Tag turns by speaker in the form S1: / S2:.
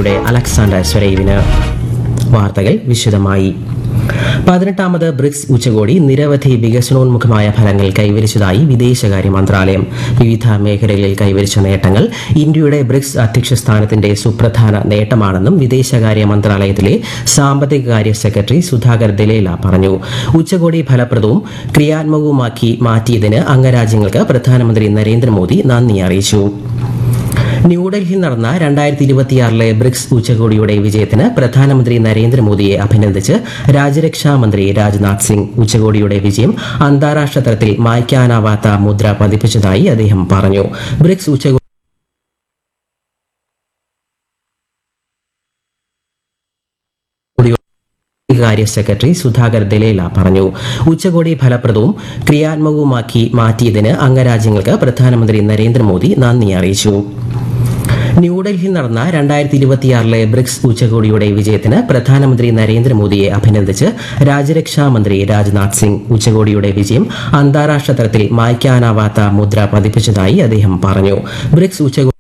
S1: ജർമ്മനിയുടെ അലക്സാണ്ടർ സ്വരൈവിന് വാർത്തകൾ വിശദമായി പതിനെട്ടാമത് ബ്രിക്സ് ഉച്ചകോടി നിരവധി വികസനോന്മുഖമായ ഫലങ്ങൾ കൈവരിച്ചതായി വിദേശകാര്യ മന്ത്രാലയം വിവിധ മേഖലകളിൽ കൈവരിച്ച നേട്ടങ്ങൾ ഇന്ത്യയുടെ ബ്രിക്സ് അധ്യക്ഷ സ്ഥാനത്തിന്റെ സുപ്രധാന നേട്ടമാണെന്നും വിദേശകാര്യ മന്ത്രാലയത്തിലെ സാമ്പത്തിക കാര്യ സെക്രട്ടറി സുധാകർ ദിലേല പറഞ്ഞു ഉച്ചകോടി ഫലപ്രദവും ക്രിയാത്മകവുമാക്കി മാറ്റിയതിന് അംഗരാജ്യങ്ങൾക്ക് പ്രധാനമന്ത്രി നരേന്ദ്രമോദി നന്ദി അറിയിച്ചു ന്യൂഡൽഹിയിൽ നടന്ന രണ്ടായിരത്തി ഇരുപത്തിയാറിലെ ബ്രിക്സ് ഉച്ചകോടിയുടെ വിജയത്തിന് പ്രധാനമന്ത്രി നരേന്ദ്രമോദിയെ അഭിനന്ദിച്ച് രാജ്യരക്ഷാ മന്ത്രി രാജ്നാഥ് സിംഗ് ഉച്ചകോടിയുടെ വിജയം അന്താരാഷ്ട്ര തലത്തിൽ മായ്ക്കാനാവാത്ത മുദ്ര പതിപ്പിച്ചതായി അദ്ദേഹം പറഞ്ഞു ബ്രിക്സ് ഉച്ചകോടി കാര്യ സെക്രട്ടറി സുധാകർ ദിലേല പറഞ്ഞു ഉച്ചകോടി ഫലപ്രദവും ക്രിയാത്മകവുമാക്കി മാറ്റിയതിന് അംഗരാജ്യങ്ങൾക്ക് പ്രധാനമന്ത്രി നരേന്ദ്രമോദി നന്ദി അറിയിച്ചു ന്യൂഡൽഹിയിൽ നടന്ന രണ്ടായിരത്തി ഇരുപത്തിയാറിലെ ബ്രിക്സ് ഉച്ചകോടിയുടെ വിജയത്തിന് പ്രധാനമന്ത്രി നരേന്ദ്രമോദിയെ അഭിനന്ദിച്ച് രാജ്യരക്ഷാ മന്ത്രി രാജ്നാഥ് സിംഗ് ഉച്ചകോടിയുടെ വിജയം അന്താരാഷ്ട്ര തലത്തിൽ മായ്ക്കാനാവാത്ത മുദ്ര പതിപ്പിച്ചതായി അദ്ദേഹം പറഞ്ഞു ബ്രിക്സ് ഉച്ചകോടി